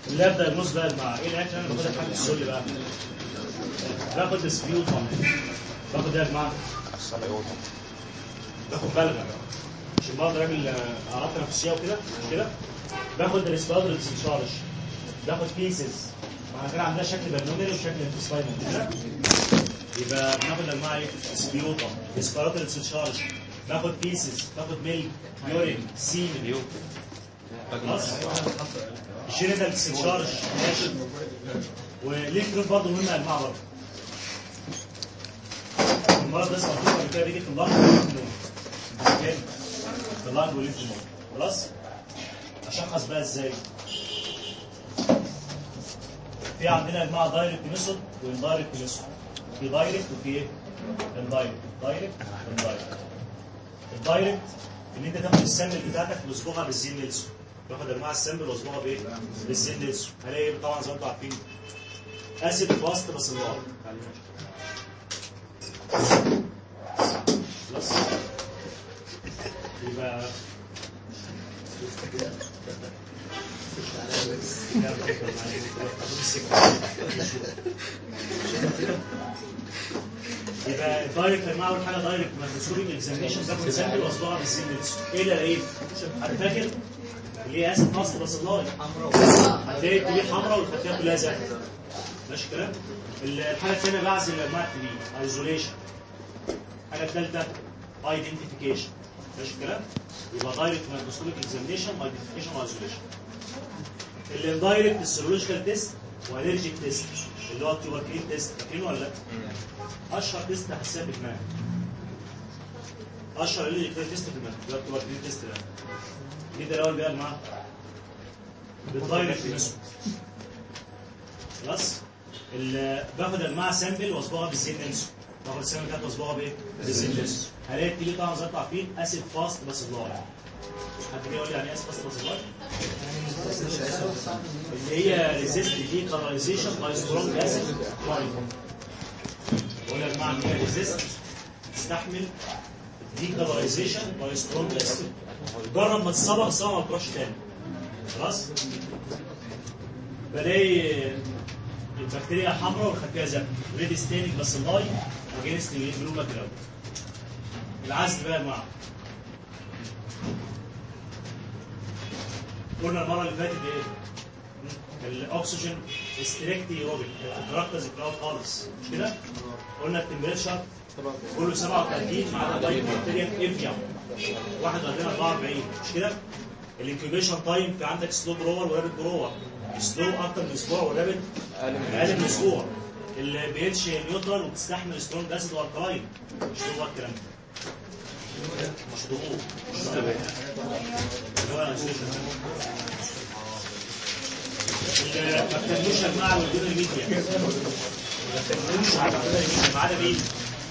اللاب دايجنوز بقى يا جماعه ايه العلاج اللي انا باخدها في حاله السوري بقى؟ باخد ديسبيوتم باخد ايه يا جماعه؟ باخد بلغم عشان بقدر اعمل آه، اعراض تنفسيه وكده مش كده؟ باخد ريسبيراتوري ديسشارج باخد بيسز واحنا كده عندنا شكل بالمونري وشكل انتستاينال كده يبقى بناخد يا جماعه ايه؟ سبيوتم ريسبيراتوري ديسشارج باخد بيسز باخد ميلك يورين سيمن خلاص الشريدة الاستنشارج ماشي والليكترون برضه مهمة يا جماعة برضه المرض ده اسمه قبل كده بيجي في اللنج والليمف نود في اللنج والليمف نود خلاص اشخص بقى ازاي في عندنا يا جماعه دايركت ميثود واندايركت ميثود في دايركت وفي ايه؟ اندايركت دايركت واندايركت الدايركت ان انت تاخد السامبل بتاعتك وتصبغها بالزين نيلسون باخد يا جماعه السامبل واصبغها بايه؟ بالزين نيلسون هلاقي ايه طبعا زي ما انتم عارفين اسيد فاست بس النار خلاص يبقى يبقى الدايركت يا جماعه اول حاجه دايركت مايكروسكوبيك اكزامينشن باخد سامبل واصبغها بالزين نيلسون ايه اللي الاقيه؟ انا فاكر اللي هي اسيد فاست بس النار هتلاقي التبيه حمراء والخلفيه كلها زرقاء ماشي الكلام؟ الحاجه الثانيه بعزل انواع التبيه ايزوليشن الحاجه الثالثه ايدنتيفيكيشن ماشي الكلام؟ يبقى دايركت مايكروسكوبيك اكزامينشن ايدنتيفيكيشن وايزوليشن الاندايركت السيرولوجيكال تيست والرجيك تيست اللي هو التوبركلين تيست فاكرينه ولا لا؟ اشهر تيست حساسيه في دماغك اشهر الرجيك تيست في دماغك اللي هو التوبركلين تيست ده مين ده الاول بقى يا جماعه؟ بالدايركت ميثود خلاص؟ ال- باخد يا جماعه سامبل واصبغها بالزين نيلسون باخد السامبل بتاعتي واصبغها بايه؟ بالزين نيلسون هلاقي التيلي طبعا زي ما انتم عارفين اسيد فاست بس النار حد كده يقول لي يعني ايه اسيد فاست بس النار؟ اللي هي ريزيست دي كارلايزيشن باي سترونج اسيد بقول يا جماعه ان هي ريزيست تستحمل دي كارلايزيشن باي سترونج اسيد جرب ما تصبغ صبغ ما تروحش تاني خلاص بلاقي البكتيريا حمراء والخلفيه زرقاء ريد ستينك بس اللاي اجينست بلوما جراوند العزل بقى يا جماعه قلنا المره اللي فاتت ايه؟ الاكسجين ستريكتي روبيك الكاركترز بتاعه خالص مش كده؟ قلنا التمبريتشر كله 37 ما عدا باي بكتيريا في افيا 41 44 مش كده؟ الانكيوبيشن تايم في عندك سلو برور ورابد برور سلو اكتر من اسبوع ورابد اقل من اسبوع اللي بيتش نيوترال وبتستحمل سترونج اسيد والكلاين مش هو الكلام ده مش ضغوط مش ضغوط. اللي هو الانسوليشن. اللي ما بتعملوش يا جماعه وجود الميديا ما بتعملوش على وجود الميديا ما عدا مين؟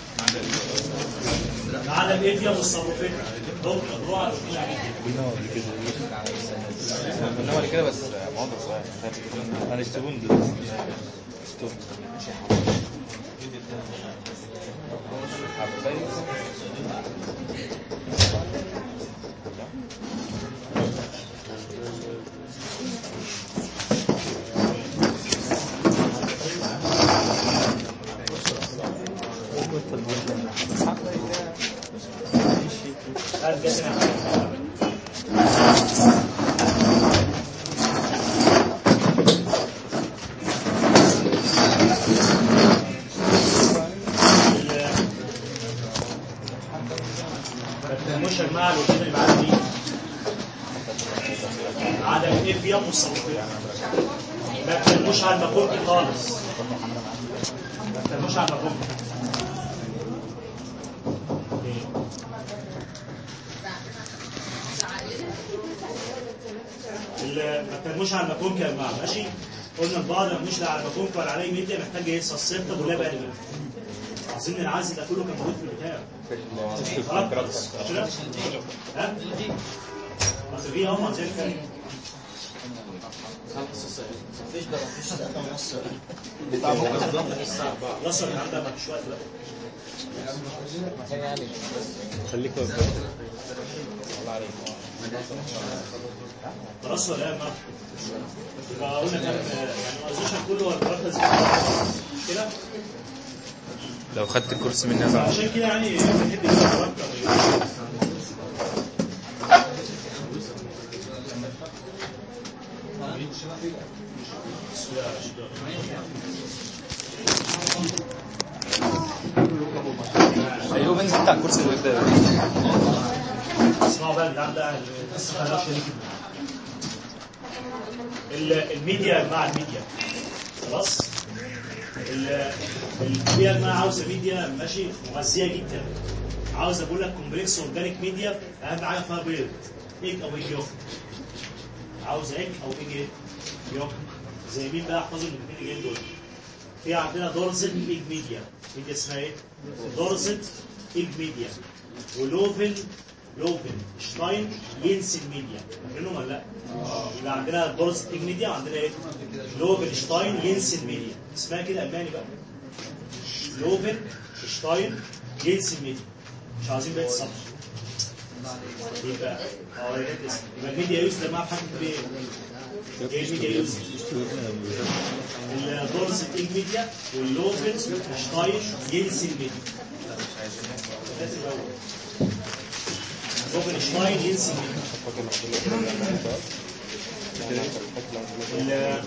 ما عدا الافيا والصبروفيتا دول بيقدروا على وجود الميديا قلنا قبل كده بس موضوع صغير انا اشتغل دلوقتي اشتغل هات جسنا مش يا جماعه الوحيد اللي معانا دي عدم الافيا والصبوفيه ما بتنموش على المكوكي خالص ما بتنموش على المكوكي اللي ما بتنموش على المكوكي يا جماعه ماشي قلنا البعض ما مش لا على المكوكي ولا عليه ميديا محتاج ايه سسبتب ولا بقى عايزين العزل ده كله كان موجود في البتاع خلاص مش كده؟ ها؟ اصل في هم زي الفل خلاص يا جدعان ده ما فيش وقت بقى خليك واقف. الله عليك خلاص ولا ايه يا جماعه؟ يبقى قلنا كام يعني الايزوشن كله هو الكاركترز كده لو خدت الكورس مني هزعل عشان كده يعني بنحب الكاركتر ايوه بنزل بتاع الكورس اللي ده اسمعوا بقى الجدعان ده القصه خلاص شريك ال- الميديا مع الميديا خلاص ال- الميديا ما عاوزه ميديا ماشي مغذيه جدا عاوز اقول لك كومبلكس اورجانيك ميديا اهم حاجه فيها بيض ايج او ايج يوك عاوز ايج او ايج يوك زي مين بقى احفظوا الاثنين اللي جايين دول في عندنا دورزت ايج ميديا ميديا اسمها ايه؟ دورزت ايج ميديا ولوفل لوفل شتاين ينسن ميديا فاكرينهم ولا لا؟ يبقى عندنا دورزت ايج ميديا وعندنا ايه؟ لوفل شتاين ينسن ميديا اسمها كده الماني بقى لوفل شتاين ينسن ميديا مش عايزين بقيه الصفحه يبقى اه يا ريت اسم. يبقى الميديا يوز ده مع حاجه بايه؟ ايه الميديا يوز؟ الدورز ايج ميديا واللوفل شتاين ينسن ميديا ده الأول. لوفل شتاين ينسن ميديا ال-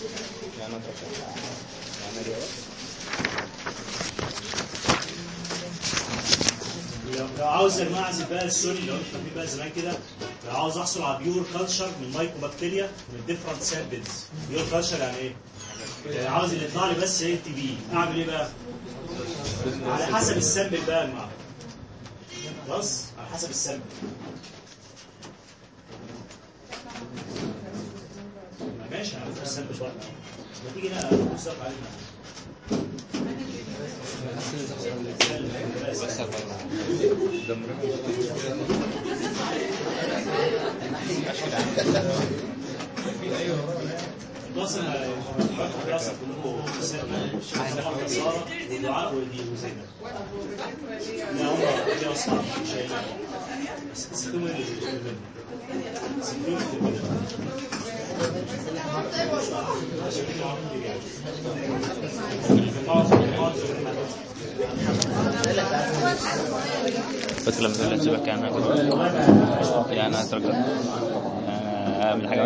لو لو عاوز يا جماعه اعزل بقى السوري لو انتوا فاهمين بقى زمان كده لو عاوز احصل على بيور كلتشر من مايكرو بكتيريا من ديفرنت سامبلز بيور كلتشر يعني ايه؟ يعني عاوز اللي يطلع لي بس ايه تي بي اعمل ايه بقى؟ على حسب السامبل بقى يا جماعه خلاص على حسب السامبل ما ماشي على حسب السامبل برضه ما تيجي هنا نبص علينا اصلا اصلا كلكم سيرنا ساره ودعاء ودي وزينب لا هم دي اصلا مش هيلاقوا. بس سيبوهم اللي في الفيلم. سيبوهم في الفيلم. عشان كده عاملين يعني. نقعد- نقعد في المكان. بس لما تقول لك يعني يعني اترك اعمل حاجه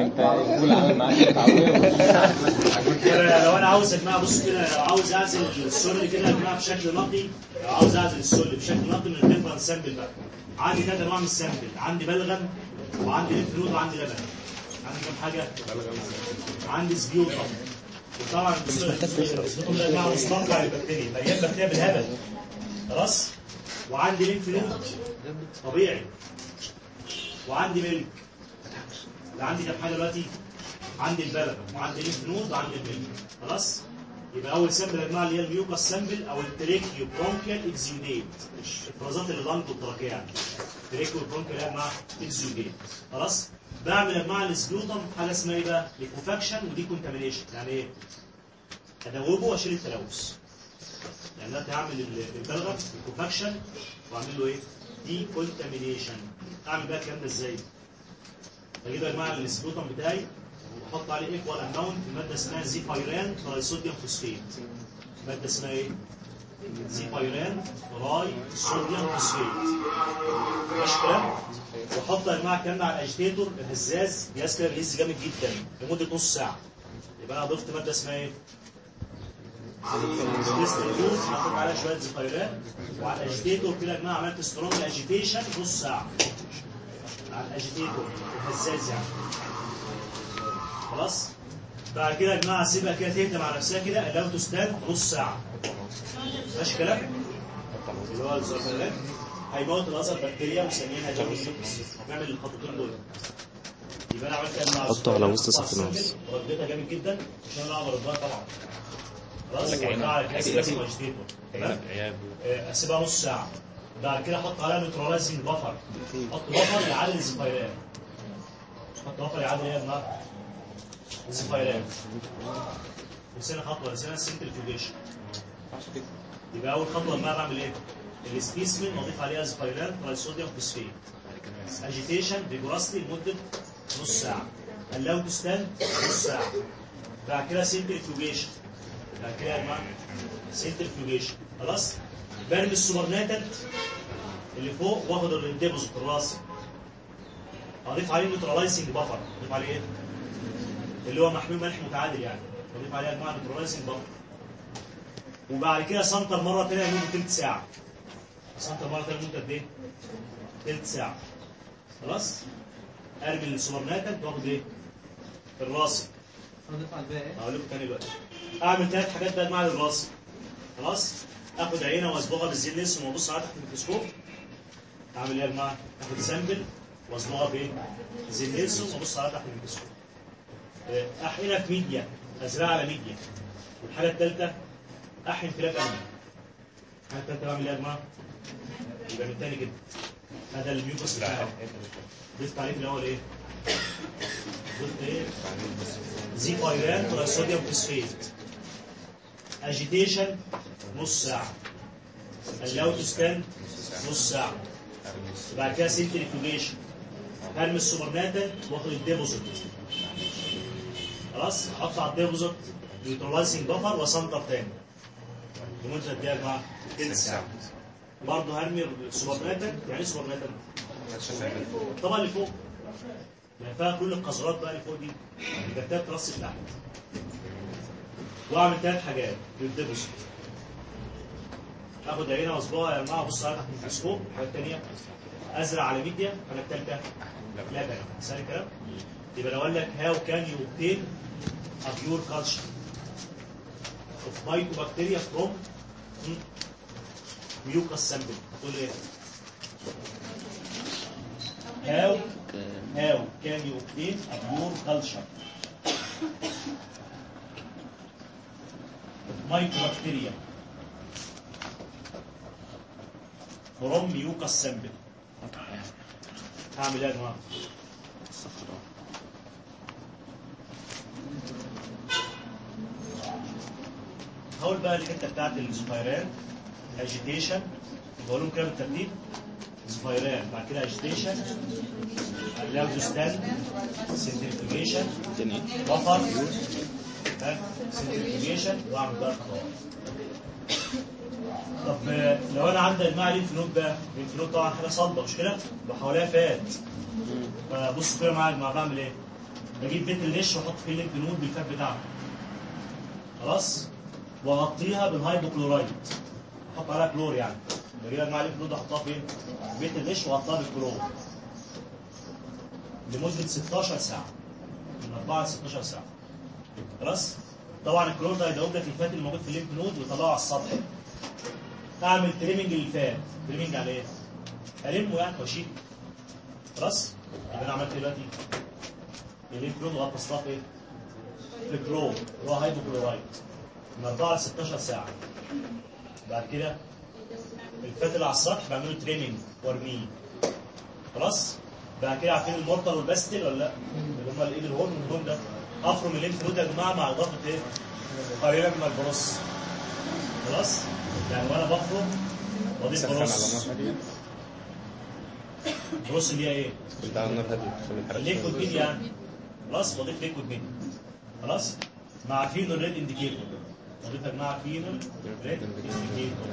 كده لو انا عاوز يا جماعه بصوا كده لو عاوز اعزل السل كده يا جماعه بشكل نقي لو عاوز اعزل السل بشكل نقي من الديفرنت سامبل بقى عندي ثلاث انواع من السامبل عندي بلغم وعندي ليمف وعندي لبن عندي كام حاجه؟ عندي سبيوتم وطبعا السبيوتم ده يا جماعه مستنقع للبكتيريا مليان بكتيريا بالهبل خلاص وعندي ليمف نود طبيعي وعندي ملك يبقى عندي كام حاجه دلوقتي؟ عندي البلغم وعندي الليمف نود وعندي الملك خلاص؟ يبقى اول سامبل يا جماعه اللي هي الميوكاس سامبل او التريكيو برونكيال اكزيوديت افرازات اللنج والتراكيه يعني تريكيو برونكيال يا جماعه اكزيوديت خلاص؟ بعمل يا جماعه السبيوتم حاجه اسمها ايه بقى؟ ليكوفاكشن ودي كونتامينيشن يعني ايه؟ ادوبه واشيل التلوث يعني دلوقتي هعمل ال- البلغم ليكوفاكشن واعمل له ايه؟ دي كونتامينيشن اعمل بقى الكلام ده ازاي؟ بجيب يا جماعه السبيوتم بتاعي واحط عليه ايكوال اماونت ماده اسمها زيفايران ترايصوديوم فوسفيت ماده اسمها ايه؟ زيفايران تراي صوديوم فوسفيت ماشي كلام؟ واحط يا جماعه الكلام ده على الاجيتيتور الهزاز جهاز كده بيهز جامد جدا لمده نص ساعه يبقى انا ضفت ماده اسمها ايه؟ سبيس ريديوس حطيت عليها شويه زيفايران وعلى الاجيتيتور كده يا جماعه عملت سترونج اجيتيشن نص ساعه على الاجيتيتور الهزاز يعني خلاص بعد كده يا جماعه سيبها كده تهدى مع نفسها كده لو تستان نص ساعه ماشي كلام اللي هو الزرقاء هيموت الاثر بكتيريا وسمينها جوز هنعمل الخطوتين دول يبقى انا عملت كده مع حطه على وسط صف النص. رديتها جامد جدا عشان انا اعمل ردها طبعا خلاص لك عينك. وقع على كاس أكيد. لازم اجيتيتور تمام آه، اسيبها نص ساعه بعد كده احط عليها نيوتراليزنج بفر احط بفر يعادل الزفيران احط بفر يعادل ايه يا جماعه؟ الزفيران نسينا خطوه نسينا السنترفيوجيشن يبقى اول خطوه لما بعمل ايه؟ السبيسمن واضيف عليها زفيران ترايصوديوم فوسفيت اجيتيشن فيجوراستي لمده نص ساعه allow to stand نص ساعه بعد كده سنترفيوجيشن بعد كده يا جماعه سنترفيوجيشن خلاص برمي السوبرناتنت اللي فوق واخد الديبوزيت الراسي اضيف عليه نيوتراليزنج بفر اضيف عليه ايه؟ اللي هو محمول ملح متعادل يعني اضيف عليه يا جماعه نيوتراليزنج بفر وبعد كده سنتر مره ثانيه لمده ثلث ساعه سنتر مره ثانيه لمده قد ايه؟ ثلث ساعه خلاص ارمي السوبرناتنت واخد ايه؟ الراسي هنضيف على الباقي هقول لكم تاني دلوقتي اعمل ثلاث حاجات بقى مع الراسي خلاص اخد عينه واصبغها بالزين لينس وابص عليها تحت الميكروسكوب اعمل ايه يا جماعه؟ اخد سامبل واصبغها بايه؟ زين لينس وابص عليها تحت الميكروسكوب آه، احقنها في ميديا ازرعها على ميديا والحاجه الثالثه احقن فلاك امني الحاجه الثالثه بعمل ايه يا جماعه؟ يبقى من تاني كده هذا الميوكس بتاعي ضفت عليه في الاول ايه؟ ضفت ايه؟ زي بايران ترايصوديوم فوسفيت اجيتيشن نص ساعة allow to stand نص ساعة بعد كده سنتريفيوجيشن هرمي السوبرناتنت واخد الديبوزيت خلاص احط على الديبوزيت نيوترلايزنج بفر وسنتر تاني لمدة قد ايه يا جماعة؟ تلت ساعة برضه هرمي السوبرناتنت يعني ايه سوبرناتنت؟ الطبقة اللي فوق يعني فيها كل القذرات بقى اللي فوق دي البكتيريا بترص تحت واعمل ثلاث حاجات للديبوزيت اخد عينه واصبغها يا جماعه ابص عليها تحت الميكروسكوب الحاجه الثانيه ازرع على ميديا الحاجه الثالثه لبن سهل الكلام يبقى لو قال لك هاو كان يو obtain a pure culture of mycobacteria from mucus sample هتقول ايه؟ how how can you obtain a pure culture of mycobacteria from mucus sample هعمل ايه يا جماعه؟ هقول بقى الحته بتاعت الزفيران اجيتيشن بقول لهم كده بالترتيب زفيران بعد كده اجيتيشن لاودوستان سنترفيوجيشن بفر سنترفيوجيشن واعمل بقى الخضار طب آه، لو انا عندي الماء لينف نود بقى لينف نود طبعا حاجه صلبه مش كده؟ وحواليها فات فبص كده معايا ما بعمل ايه؟ بجيب بيت النش واحط فيه اللينف نود بالفات بتاعها خلاص؟ واغطيها بالهايبوكلورايد احط عليها كلور يعني بجيب الماء لينف نود احطها فين؟ بيت النش واغطيها بالكلور لمده 16 ساعه من 4 ل 16 ساعه خلاص؟ طبعا الكلور ده هيدوب لك الفات اللي موجود في الليمف نود ويطلعه على السطح اعمل تريمنج للفات تريمنج على ايه؟ المه يعني واشيل خلاص؟ يبقى انا عملت إيه دلوقتي الليمف نود وغطستها في ايه؟ في كلور اللي هو هيدروكلورايد من 4 ل 16 ساعه بعد كده الفات اللي على السطح بعمله تريمنج وارميه خلاص؟ بعد كده عارفين المورتال والباستل ولا لا؟ اللي هم الايد الهون والهون ده افرم الليمف نود يا جماعه مع اضافه ايه؟ قليلا من البروس خلاص؟ يعني وانا بفرم بضيف سخن على بروس نار هادية بروس اللي هي ايه؟ قلت على نار هادية عشان الحرق ليكويد مين يعني خلاص بضيف ليكويد مين خلاص مع فينول ريد انديكيتور بضيف يا جماعه فينول ريد انديكيتور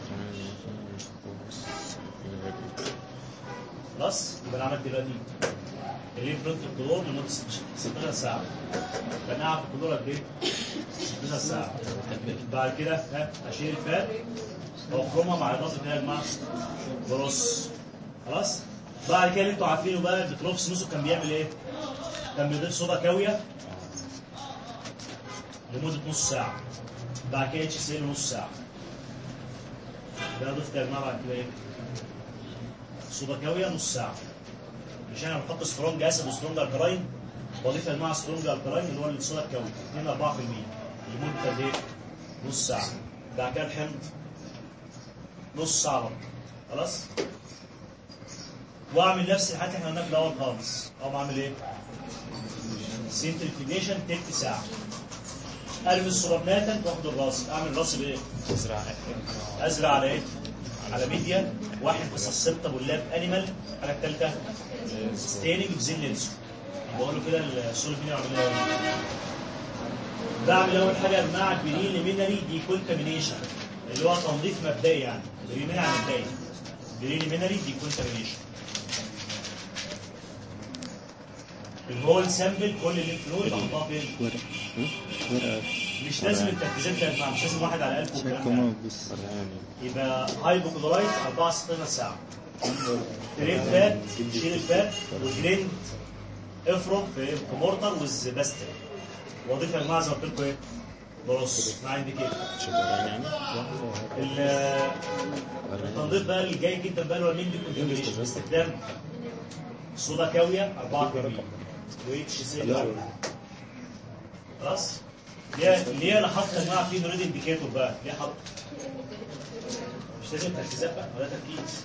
خلاص يبقى انا عملت دلوقتي الليف نود في الكلور لمده 16 ساعه بنقع في الكلور قد ايه؟ 16 ساعه بعد كده ها، اشيل الفات واخرمها مع اضافه ايه يا جماعه؟ بروس خلاص بعد كده اللي انتوا عارفينه بقى البتروفس نوسو كان بيعمل ايه؟ كان بيضيف صودا كاويه لمده نص ساعه بعد كده اتش سي نص ساعه ده ضفت يا جماعه بعد كده ايه؟ صودا كاويه نص ساعه مش انا بحط سترونج اسيد وسترونج الكلاين واضيف يا جماعه سترونج الكلاين اللي هو الصودا الكاوي 2 4% لمده قد ايه؟ نص ساعه بعد كده الحمض نص ساعه برضه خلاص؟ واعمل نفس الحاجات اللي احنا قلناها في الاول خالص اقوم اعمل ايه؟ سنترفيجيشن تلت ساعه ارمي السوبرناتنت واخد الراس اعمل الراس بايه؟ تزرع ازرع على ايه؟ على ميديا واحد بسسبتابل لاب انيمال الحاجه الثالثه ستيننج بزين نيلسون بقول له كده الصوره دي عاملها بعمل اول حاجه مع بريليمينري دي كونتامينيشن اللي هو تنظيف مبدئي يعني بريليمينري يعني مبدئي بريليمينري دي كونتامينيشن الهول سامبل كل اللي فلو يبقى حطها فين؟ ورق ها؟ ورقة مش لازم التركيزات ده ينفع مش لازم واحد على 1000 والكلام ده كمان بس يبقى هايبوكلورايد 4 16 ساعه تريد فات شيل الفات وجريند افرم في في مورتر وز باستر وظيفه يا جماعه زي ما قلت لكم ايه؟ برص ما عندي كده ال- التنظيف بقى اللي جاي جدا بقى اللي هو الميندي كونتامينيشن باستخدام صودا كاويه 4 واتش سي خلاص ليه ليه انا حاطط يا جماعه في نوريد انديكيتور بقى ليه حاطط مش لازم تركيزات بقى ولا تركيز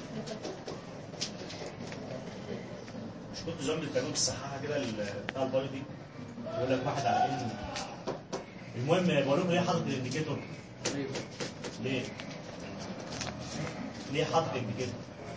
مش كنت زمان بتعملوا بالصحاحه كده ال- بتاع البايو دي يقول لك واحد على ان المهم بقول لكم ليه حاطط الانديكيتور ليه ليه حاطط الانديكيتور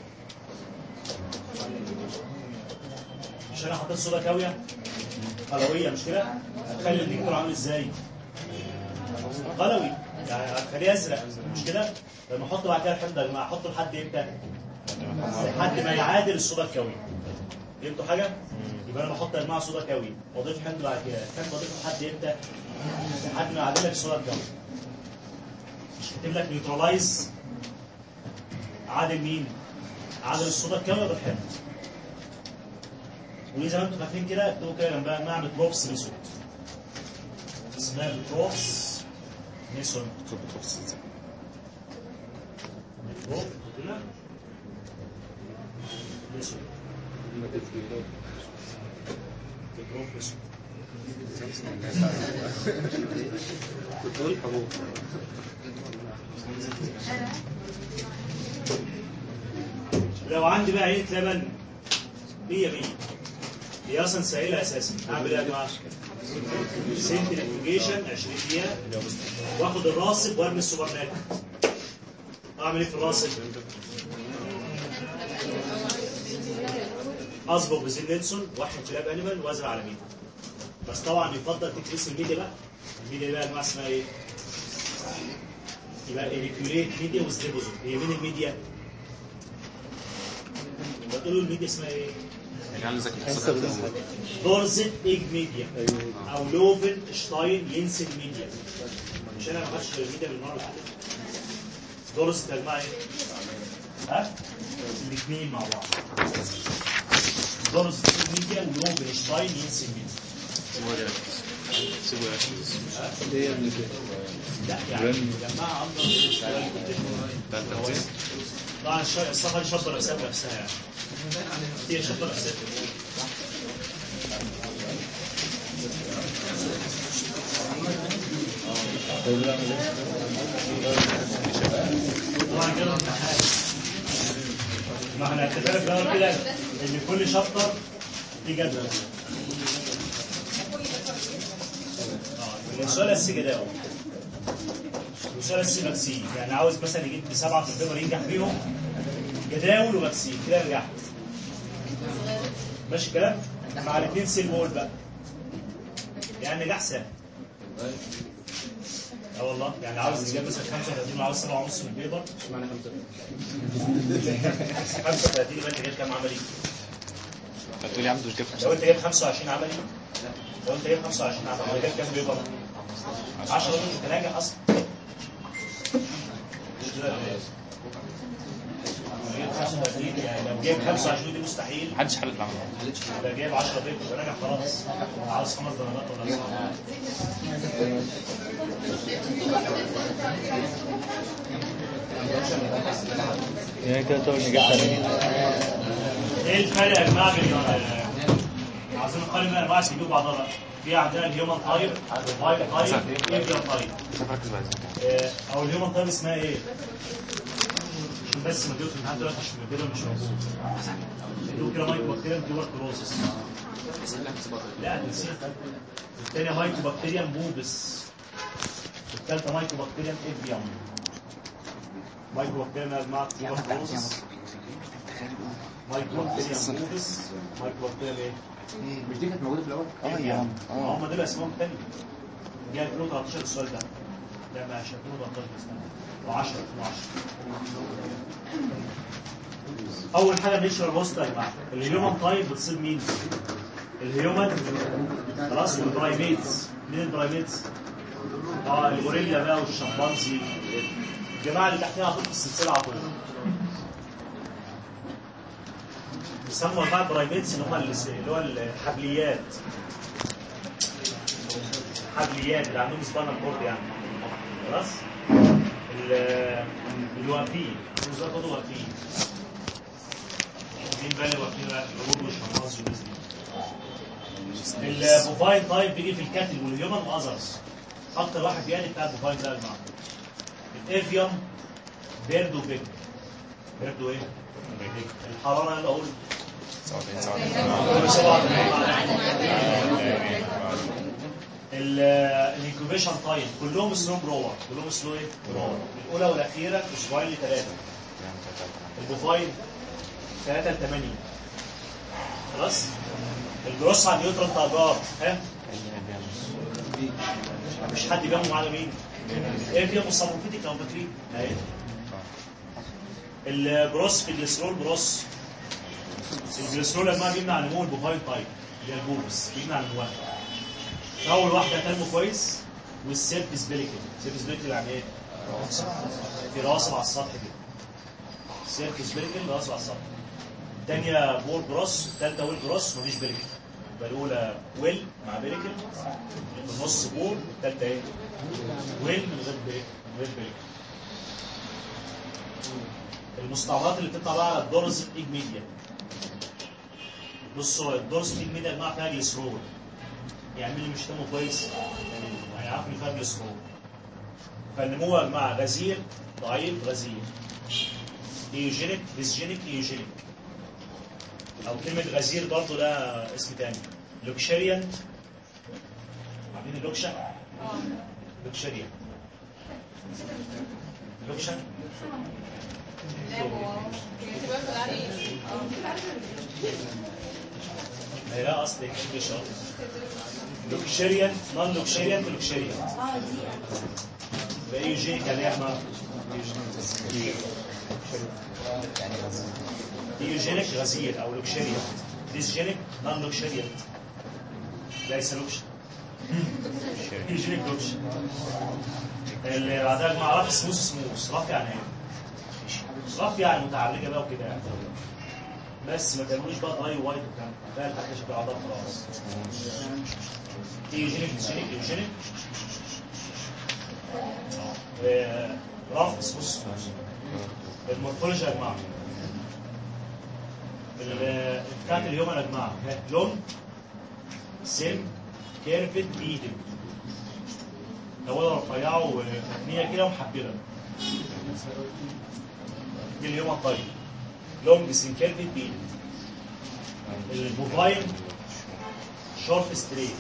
مش انا حطيت صوره كاويه قلويه مش كده هتخلي الانديكيتور عامل ازاي قلوي يعني هتخليه ازرق مش كده لما احط بعد كده الحمض يا جماعه احطه لحد امتى لحد ما يعادل الصودا الكاوي فهمتوا حاجه يبقى انا بحط يا جماعه صودا كاوي واضيف حمض بعد كده الحمض اضيفه لحد امتى لحد ما يعادل لك الصودا الكاوي مش كاتب لك نيوترلايز عادل مين عادل الصودا الكاوي بالحمض وليه زي ما انتم فاكرين كده اكتبوا كده جنبها نعمل بروبس ميثود اسمها بروبس ميثود بروب كده ميثود بروب ميثود لو عندي بقى عينة لبن 100 100 هي اصلا سائله اساسا اعمل ايه يا جماعه؟ سنتريفيوجيشن 20 دقيقه واخد الراسب وارمي السوبر ماركت اعمل ايه في الراسب؟ اصبغ بزين نيلسون واحد كلاب انيمال وازرع على ميديا بس طبعا يفضل تكتب اسم الميديا بقى الميديا دي بقى يا جماعه اسمها ايه؟ يبقى ايريكيوليت ميديا وستيبوزوم هي مين الميديا؟ بتقولوا الميديا اسمها ايه؟ دورزت ايج ميديا او لوفن شتاين ينسن ميديا مش انا ما خدتش الميديا بالمره اللي فاتت دورزت يا جماعه ايه؟ ها؟ الاثنين مع بعض دورزت ايج ميديا ولوفن شتاين ينسن ميديا ليه قبل كده لا يعني يا جماعه افضل طبعا الش- الصفحه دي شطر نفسها بنفسها يعني هي شطر نفسها طيب نعمل ايه؟ طبعا كده امتحان ما احنا هنتفق بقى كده ان كل شابتر في جدول اه السؤال الاساسي كده اهو السؤال الاساسي ماكسين يعني عاوز مثلا يجيب بسبعه في البيبر ينجح بيهم جداول وماكسين كده نجحت ماشي الكلام مع الاثنين سيل وول بقى يعني نجاح سهل اه والله يعني عاوز يجيب مثلا 35 وعاوز 7 ونص من البيبر اشمعنى خمسة؟ 35 يبقى انت جايب كام عملي؟ هتقولي عم مش جايب لو انت جايب 25 عملي لو انت جايب 25 عملي جايب كام بيبر؟ 10 انت ناجح اصلا لو جايب 35 يعني لو جايب 25 دي مستحيل محدش حل العمل لو جايب 10 بيبر يبقى ناجح خلاص عاوز خمس درجات ولا لا يعني كده طول نجاح عليه ايه الفرق يا جماعه بين عايزين نقارن بقى انواع سيبيو بعضها بقى في عندنا الهيومن تايب والفايل تايب ايفيان تايب ركز بقى آه، او الهيومن تايب اسمها ايه؟ عشان بس ما تجيبش لحد دلوقتي عشان كده مش موجود دول كده مايكرو بكتيريم تيوبركلوزس لا نسيت الثانيه مايكرو بكتيريم موبس الثالثه مايكرو بكتيريم ايفيام مايكرو بكتيريا يا جماعه تيوبركلوزس مايكرو بكتيريا موفس مايكرو بكتيريا ايه؟ مش دي كانت موجوده في الاول؟ اه يا عم اه هم دول اسمهم تاني جاي 2013 السؤال ده لا ماشي 2013 استنى و10 2010 اول حاجه نيتشر بوست يا جماعه الهيومن تايب بتصيب مين؟ الهيومن خلاص والبرايميتس مين البرايميتس؟ اه الغوريلا بقى والشمبانزي الجماعه اللي تحتها هتحط السلسله على طول بيسموا انواع البرايميتس اللي هم اللي هو الحبليات حبليات اللي عندهم سبانال كورد يعني خلاص ال- اللي واقفين الوزراء برضه واقفين مين بقى اللي واقفين بقى العروض والشماس والناس دي البوفاين تايب بيجي في الكاتل والهيومن واذرز اكتر واحد يعني بتاع البوفاين ده يا جماعه الافيوم بيردو بيج بيردو ايه؟ بيج. الحراره يلا اقول 47 الانكوبيشن تايم كلهم سلو برور كلهم سلو ايه؟ برور الاولى والاخيره اسبوعين لثلاثه البوفاين 3 ل 8 خلاص الجروس على النيوترال بتاع جار ها مش حد جنبه على مين؟ ايه فيها مصممتك لو فاكرين اهي البروس في الجليسرول بروس الجليسرول يا جماعه بيمنع نمو البوفاين تايب اللي هي البوبس بيمنع نموها اول واحده تنمو كويس والسيلف سبيليكل سيلف سبيليكل يعني ايه؟ في راسب على السطح كده سيلف سبيليكل راسب على السطح الثانيه بول بروس الثالثه ويل بروس مفيش بيليكل يبقى الاولى ويل مع بيليكل في النص بول الثالثه ايه؟ ويل من غير بيليكل من غير بيليكل المستعمرات اللي بتطلع بقى على الدورز ايج ميديا بصوا الدورز ايج ميديا يا جماعه فيها جليسرول يعمل لي مش تمه كويس هيعرف لي فيها جليسرول فالنمو يا جماعه غزير ضعيف غزير ايوجينيك ديسجينيك ايوجينيك او كلمه غزير برضه ده اسم تاني لوكشريان عارفين اللوكشا؟ لوكشريان لوكشا هي لا اصل انجلش لوكشريان نون لوكشريان لوكشريان يبقى ايوجينيك يعني ايه يا جماعه؟ ايوجينيك غزير او لوكشريان ديسجينيك نون لوكشريان ليس لوكشن ايوجينيك لوكشن اللي بعدها يا جماعه رف سموث سموث رف يعني ايه؟ رف يعني متعرجه بقى وكده يعني بس ما تعملوش بقى دراي وايت وكلام ده الحاجه شكل عضلات خلاص ايوجينيك ديسجينيك ايوجينيك آه، رف سموث سموث المورفولوجي يا جماعه ال- بتاعت اليوم يا جماعه ها، لون سم كيرفت بيدنج اولها رفيعه ومتنيه كده ومحببه دي اليوم الطيب لونج سم كيرفت بيدنج البوفاين شورت ستريت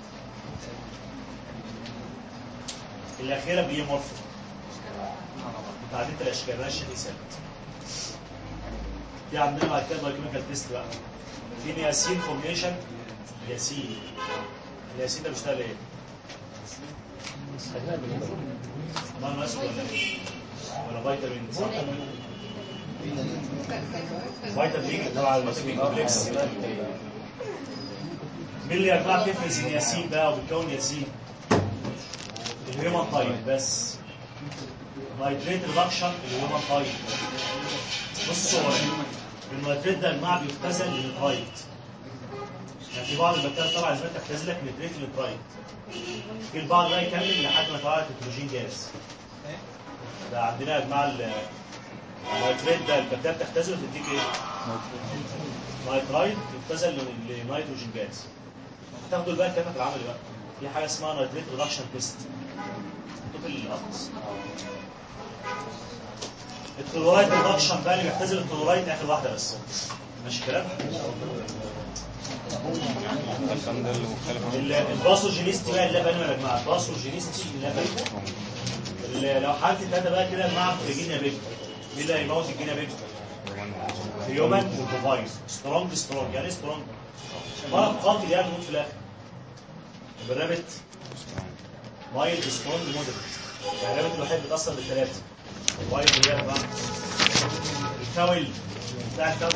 الاخيره بيمورفو متعدده الاشكال ماشي ثابت في عندنا بعد كده بايوكيميكال تيست بقى في نياسين فورميشن ياسين الياسين ده بيشتغل ايه؟ ما ماسك ولا ايه؟ ولا فيتامين صح؟ فيتامين تبع الفيتامين كومبلكس مين اللي يا جماعه بتفرز الياسين بقى وبتكون ياسين؟ الهيومن تايب بس نايتريت ريدكشن الهيومن تايب بصوا النيتريت ده يا جماعه بيختزل للنيترايت يعني في بعض البكتيريا طبعا اللي بتختزل لك نيتريت للنيترايت في البعض بقى يكمل لحد ما يطلع لك نيتروجين جاز ده عندنا يا جماعه ال- النيتريت ده البكتيريا بتختزله تديك ايه؟ نيترايت يختزل ل- لنيتروجين جاز هتاخدوا بقى الكلام في العملي بقى في حاجه اسمها نيتريت ريدكشن تيست شوف الاطلس الكلورايد ريدكشن بقى اللي بيختزل الكلورايد اخر واحده بس ماشي الكلام الكلام ده اللي مختلف عن ال- الباثوجينيستي بقى اللبن يا جماعه الباثوجينيستي اللبن اللي لو حالتي ثلاثه بقى كده مع فريجينيا بيج مين اللي هيموت الجينا بينهم؟ هيومن وبروفايز سترونج سترونج يعني ايه سترونج؟ مرض قاتل يعني يموت في الاخر يبقى الرابط مايلد سترونج مودريت يعني الرابط الوحيد بيتاثر بالثلاثه المايلد اللي هي بقى الكاول بتاع الكاول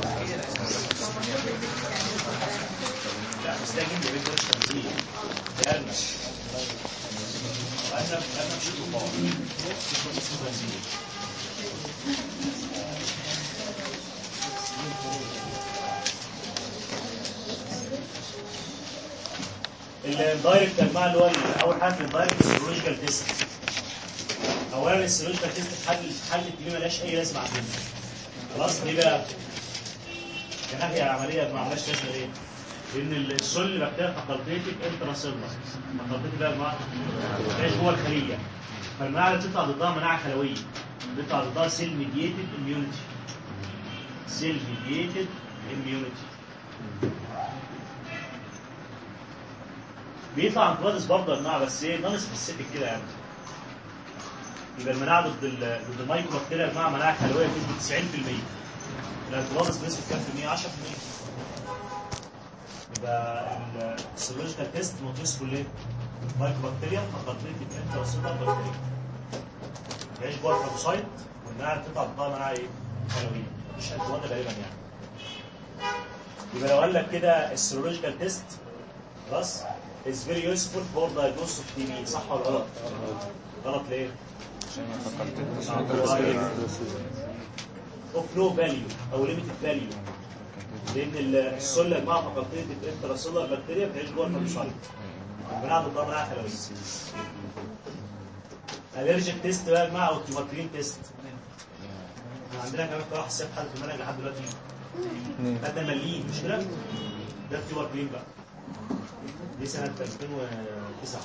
لا بس ده جنب بيت درجه تنزيل ده ارنب ارنب ارنب شيء مقاوم مش اسمه تنزيل الدايركت انواع اللي هو اول حاجه في الدايركت السيرولوجيكال تيست اولا السيرولوجيكال تيست في حل في حل دي مالهاش اي لازمه عندنا خلاص ليه بقى؟ كناحيه عمليه ما عملهاش لازمه ليه؟ لان السل بكتيريا فاكولتيتيف انتراسيلر فاكولتيتيف بقى يا جماعه تعيش جوه الخليه فالمناعه اللي بتطلع ضدها مناعه خلويه بيطلع ضدها سيل ميديتد اميونيتي سيل ميديتد اميونيتي بيطلع عن كوادس برضه يا جماعه بس ايه نون سبيسيفيك كده يعني يبقى المناعه ضد ال ضد المايكرو بكتيريا يا جماعه مناعه خلويه بنسبه 90% الانترادس بنسبه كام في المية؟ 10% يبقى السيرولوجيكال تيست مقياس كليه مايكرو بكتيريا فاكولتيتيف انتراسيلر بكتيريا يعيش جوه الفاجوسايت والمناعه بتطلع ضدها مناعه ايه؟ خلويه مش انتواد غالبا يعني يبقى لو قال لك كده السيرولوجيكال تيست خلاص is very useful for diagnosis of TB صح ولا غلط؟ غلط ليه؟ of no value او limited value لان ال- السله يا جماعه فاكولتيف انتراسيلر بكتيريا بتعيش جوه الفاجوسايت المناعه ضدها مناعه خلويه الرجيك تيست بقى يا جماعه او التيوباكرين تيست احنا عندنا كمان قراءه حساسيه في حاله المنهج لحد دلوقتي خدنا مليين مش كده؟ ده التيوباكرين بقى دي سنة 2009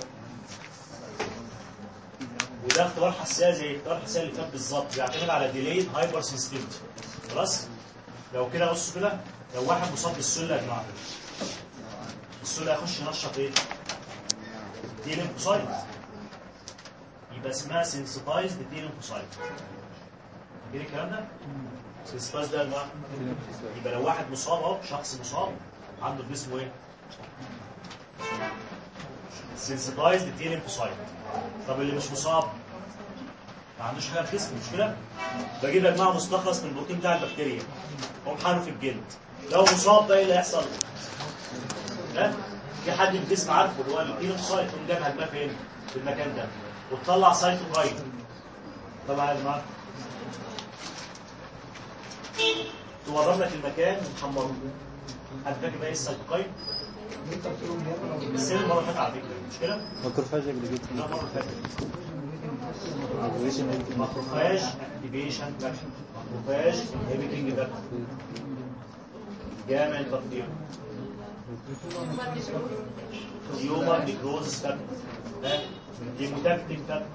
وده اختبار حساسية زي اختبار حساسية اللي فات بالظبط بيعتمد على ديليد هايبر سنسيتيفيتي خلاص لو كده بصوا كده لو واحد مصاب بالسلة يا جماعة السلة هيخش ينشط ايه؟ دي ليمفوسايت يبقى اسمها سنسيتايزد دي ليمفوسايت فاكرين الكلام ده؟ سنسيتايزد ده يا جماعة يبقى لو واحد مصاب اهو شخص مصاب عنده في جسمه ايه؟ سنسيتايزد دي ليمفوسايت طب اللي مش مصاب ما عندوش حاجه في جسمه مش كده؟ بجيب لك معاه مستخلص من البروتين بتاع البكتيريا اقوم حاله في الجلد لو مصاب ده ايه اللي هيحصل؟ ها؟ في حد في الجسم عارفه اللي هو الدي ليمفوسايت تقوم جايب هجمه فين؟ في المكان ده وتطلع سايتوكاين طبعا يا جماعه تورم لك المكان وتحمره حد فاكر بقى ايه السايتوكاين؟ السن مره فاتت على فكره مش كده؟ ماكروفاج اجريجيت لا مره فاتت اكتيفيشن ماكروفاج اكتيفيشن فاكشن ماكروفاج انهبيتنج فاكشن جامع التقدير هيومر نيكروزس فاكتور ديموتاكتيك فاكتور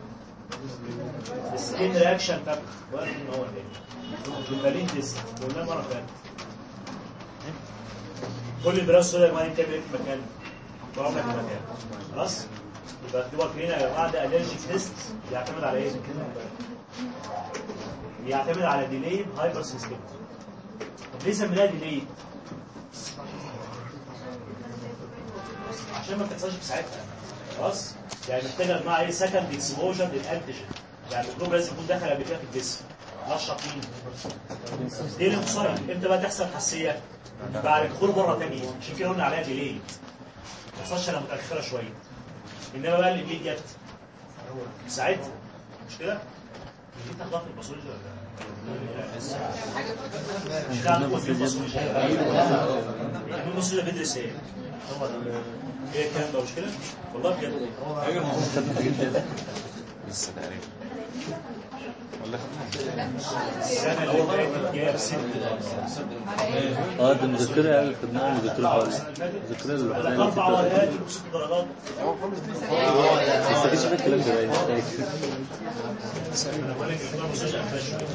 سكين رياكشن فاكتور وارد ان هو ده جوبالين تيست قلنا مره فاتت كل الدراسه يا جماعه بتعمل ايه في المكان؟ ضرب لك المكان خلاص؟ يبقى اختبار كلينا يا جماعه ده الرجيك تيست بيعتمد على ايه؟ بيعتمد على ديليد هايبر سيستم طب ليه سميناها ديليد؟ عشان ما بتحصلش في ساعتها خلاص؟ يعني محتاجه يا جماعه ايه سكند اكسبوجر للانتيجين يعني الميكروب لازم يكون دخل قبل كده في الجسم نشط مين؟ دي الانفصال امتى بقى تحصل حساسيه؟ بعد دخول مره ثانيه عشان كده قلنا عليها ديليد ما تحصلش الا متاخره شويه انما بقى اللي جت ساعتها مش كده؟ مش انت خلاص الباثولوجي ولا مش ده عندكم في الباثولوجي الباثولوجي بيدرس ايه؟ هو ده ايه الكلام ده مش كده؟ والله بجد لسه تقريبا ولا خدنا السنه اللي فاتت جاب ست اه ده المذكرة يعني خدناها المذكرة خالص المذكرة اللي لك لوحدها اربع ورقات وست درجات بس مفيش فيه الكلام ده باين انا بقول لك الباثولوجي قفش شويه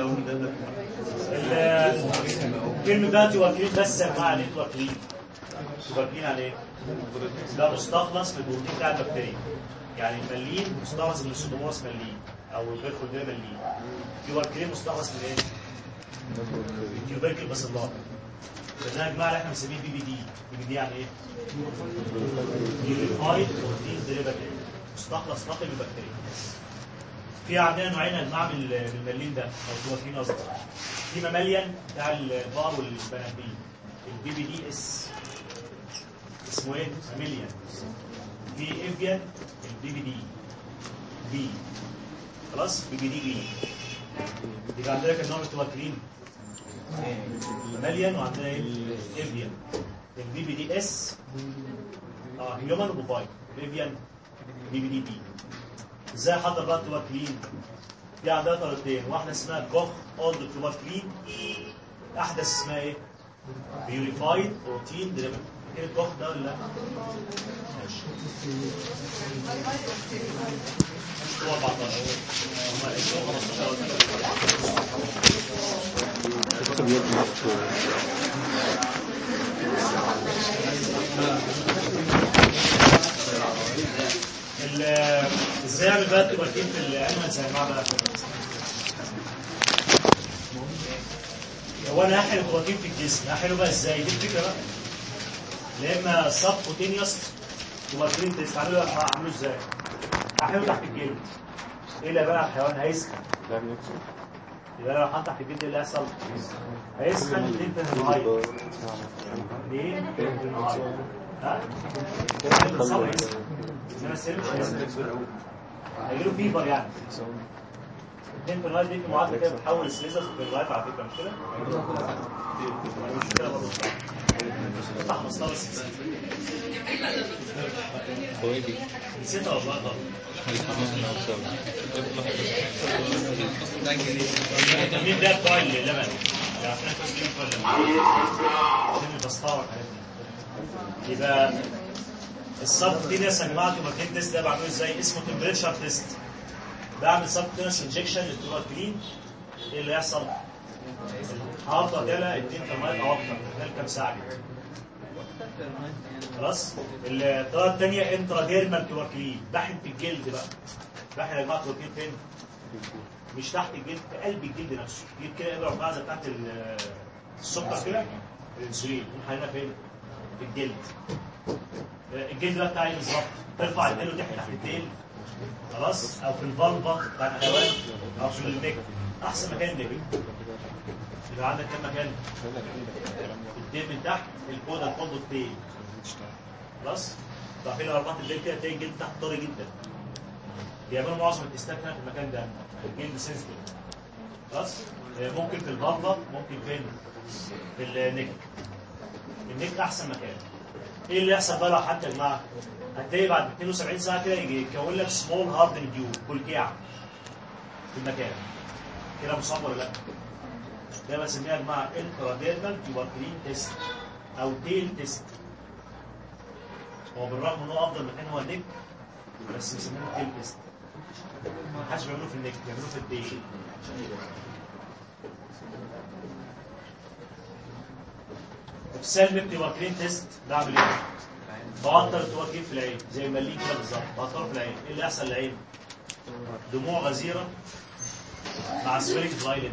ال- كلمة بقى توكلين بس يا جماعة ليه توكلين؟ توبركلين يعني ايه؟ ده مستخلص من البروتين بتاع البكتيريا يعني الملين مستخلص من السودوموناس ملين او البيركودير ملين توبركلين مستخلص من ايه؟ التيوبركل باسيلار فده يا جماعه اللي احنا بنسميه بي بي دي بي بي دي يعني ايه؟ يونيفايد بروتين ديريفاتيف مستخلص نقي من البكتيريا في عندنا نوعين يا جماعه من ال- من الملين ده او التوبركلين قصدي في مماليان بتاع البقر والبنادين البي بي دي اس اسمه ايه؟ مماليان في افيان البي بي دي بي خلاص بي بي دي بي يبقى عندنا كام نوع من التوبركلين؟ مماليان وعندنا ايه؟ افيان البي بي دي اس اه هيومن وبوفاين افيان بي بي دي بي ازاي احضر بقى التوبركلين؟ دي عندها طريقتين واحده اسمها كوخ اولد توبركلين احدث اسمها ايه؟ بيوريفايد بروتين ديريفاتيف كده الكوخ ده ولا لا؟ ماشي هو 14 هم 20 15 ولا ال- ازاي اعمل بقى التوبركين في الانيمالز يا جماعه بقى؟ هو انا هحل البروتين في الجسم هحله بقى ازاي؟ دي الفكره بقى يا اما سب كوتينيوس توبركين تيست هعمله هعمله ازاي؟ هحله تحت الجلد ايه اللي بقى الحيوان هيسخن يبقى انا لو حط تحت الجلد ايه اللي هيحصل؟ هيسخن الاثنين تنهايد اثنين تنهايد ها؟ الصبر يسخن انما السير مش هيسخن هيجيله فيبر يعني الاثنين تنهايد دي في معادله كده بتحول السليزر في اللايف على فكره مش كده؟ مش كده برضه افتح مسطره السلسله هو ايه دي؟ نسيتها والله طبعا مين ده بتوع اللبن يعني عشان كويس مين بتوع اللبن عشان البسطاوه والحاجات دي يبقى السب كتينيس يا جماعه توماتين تيست ده بعمله ازاي اسمه تمبريتشر تيست بعمل سب كتينيس انجكشن للتوماتين ايه اللي يحصل؟ هفضل كده 2 ترمايل او اكتر خلال كام ساعه كده خلاص الطريقه الثانيه انتراديرمال توبركلين بحن في الجلد بقى بحن يا جماعه توبركلين فين؟ مش تحت الجلد في قلب الجلد نفسه جيب كده ابره رفيعه بتاعت ال- السكر كده الانسولين نقوم حاطينها فين؟ في الجلد الجلد بقى بتاعي بالظبط ترفع الديل وتحت تحت الديل خلاص او في الفالفا بتاع الحيوان او في النك احسن مكان النك يبقى عندك كام مكان؟ الديل من تحت الكودا الكودا الديل خلاص؟ تعرفين لو رفعت الديل كده تلاقي الجلد تحت طري جدا بيعملوا معظم التستات هنا في المكان ده الجلد سنسيتيف خلاص آه، ممكن في البابا ممكن فين في النك النك احسن مكان ايه اللي يحصل بقى لو حتى يا جماعه هتلاقي بعد 72 ساعه كده يجي يكون لك سمول هارد ديو كلكيعه في المكان كده مصاب ولا لا ده بسميها يا جماعه انتراديرمال تيوبركلين تيست او تيل تيست هو بالرغم ان هو افضل مكان هو النك بس بيسموه تيل تيست ما حدش بيعمله في النك بيعمله في الديل سلم تيوبركلين تيست بعمل ايه؟ بعطر التوكيل في العين زي الملين كده بالظبط بعطره في العين ايه اللي يحصل للعين؟ دموع غزيره مع سفيريك فايلت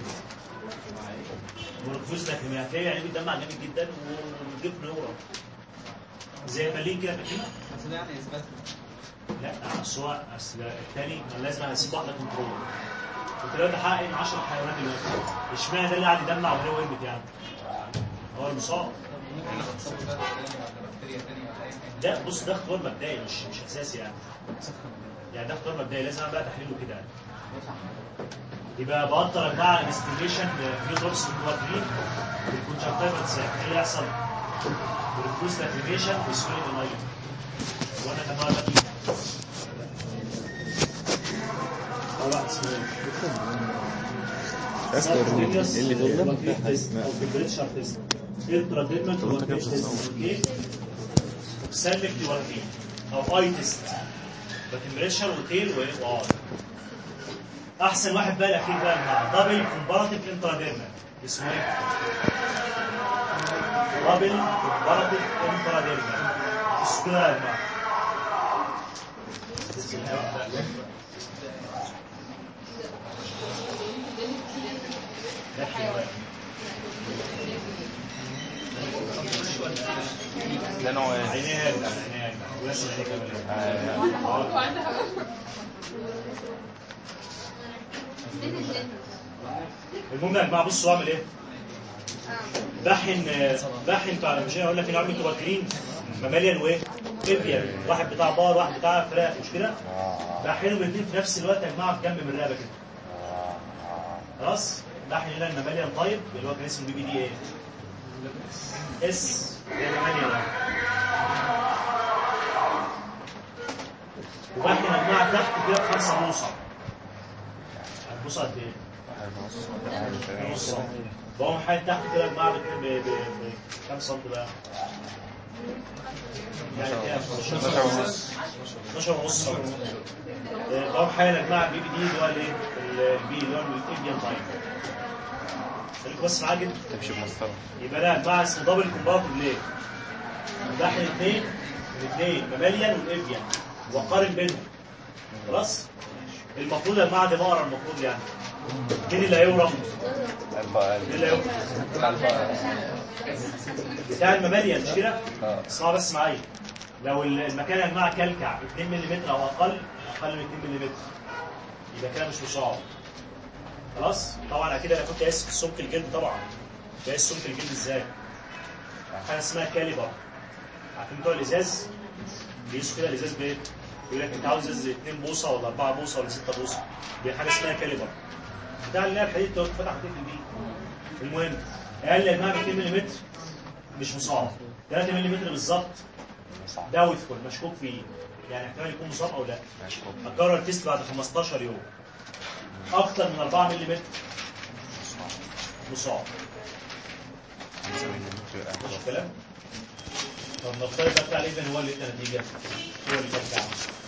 ونفوذ لكن هتلاقي العين بتدمع جامد جدا وتجيب نورة زي الملين كده فاكرين؟ بس ده يعني اثبات لا اصل هو اصل الثاني كان لازم هسيب واحده كنترول كنت دلوقتي حقق 10 حيوانات دلوقتي اشمعنى ده اللي قاعد يدمع وهي ورمت يعني؟ هو المصاب ممكن ناخد صبر بقى تاني ولا بكتيريا تانية ولا اي حاجه ده بص ده اختبار مبدئي مش مش اساسي يعني يعني ده اختبار مبدئي لازم أعمل بقى تحليله كده يعني يبقى بقدر يا جماعه انستيجيشن في دروبس كوادرين بالكونجكتيفال ساك ايه اللي يحصل؟ بالفلوس لاكريميشن وسويد الميه وانا كمان بقى طبعا ايه اللي دول ده؟ او تمبريتشر تيست التراديتمنت هو تيست اوكي سلك توركين او اي تيست بتمبريتشر وتيل وار احسن واحد بقى الاخير بقى مع دبل كومباراتيف انتراديرمال اسمه ايه؟ دبل كومباراتيف انتراديرمال بصوا كده يا جماعه ده نوع ايه؟ عينيها يرجع عينيها يرجع ويصل عينيك كمان المهم يا جماعه بصوا اعمل ايه؟ بحن بحن بتاع مش هقول لك ان عامل انتوا فاكرين مماليا وايه؟ ابيان واحد بتاع بار واحد بتاع فراخ مش كده؟ بحنهم الاثنين في نفس الوقت يا جماعه في جنب من الرقبه كده خلاص؟ بحن هنا المماليا طيب اللي هو كان اسمه بي بي دي ايه؟ اس هي مماليا ده وبحن يا جماعه تحت كده بخمسه بوصه البوصه قد ايه؟ نص سم بقوم حاجة تحت كده يا جماعة ب- ب- ب- كام سم بقى؟ يعني كده 12 ونص 12 ونص سم آه، بقوم حاجة يا جماعة البي بي دي اللي هو الايه؟ البي اللي هو الابيان تايم خليكم بس معايا جدا تمشي بمسطره يبقى ده يا جماعة اسمه دبل كومبارتور ليه؟ بحر الاثنين الاثنين مماليا والابيان وقارن بينهم خلاص؟ المفروض يا جماعة دي بقرا المفروض يعني مين اللي هيورم؟ البقى مين اللي هيورم؟ البقى بتاع المماليا مش كده؟ اه اسمعوا بس معايا لو ال- المكان يا جماعه كلكع 2 ملم او اقل اقل من 2 ملم يبقى كده مش مصاب خلاص؟ طبعا اكيد انا كنت قايس في سمك الجلد طبعا قايس سمك الجلد ازاي؟ حاجه اسمها كاليبر عارفين بتوع الازاز بيقيسوا كده الازاز بايه؟ يقول لك انت عاوز ازاز 2 بوصه ولا 4 بوصه ولا 6 بوصه دي حاجه اسمها كاليبر بتاع اللي هي الحديد ده فتح وتقفل بيه المهم اقل يا جماعه من 2 ملم مش مصاب 3 ملم بالظبط داوتفول مشكوك فيه يعني احتمال يكون مصاب او لا هتكرر التيست بعد 15 يوم اكتر من 4 ملم مصاب مش الكلام طب نفترض بقى بتاع الاذن هو اللي ادى نتيجه هو اللي كان بتاعه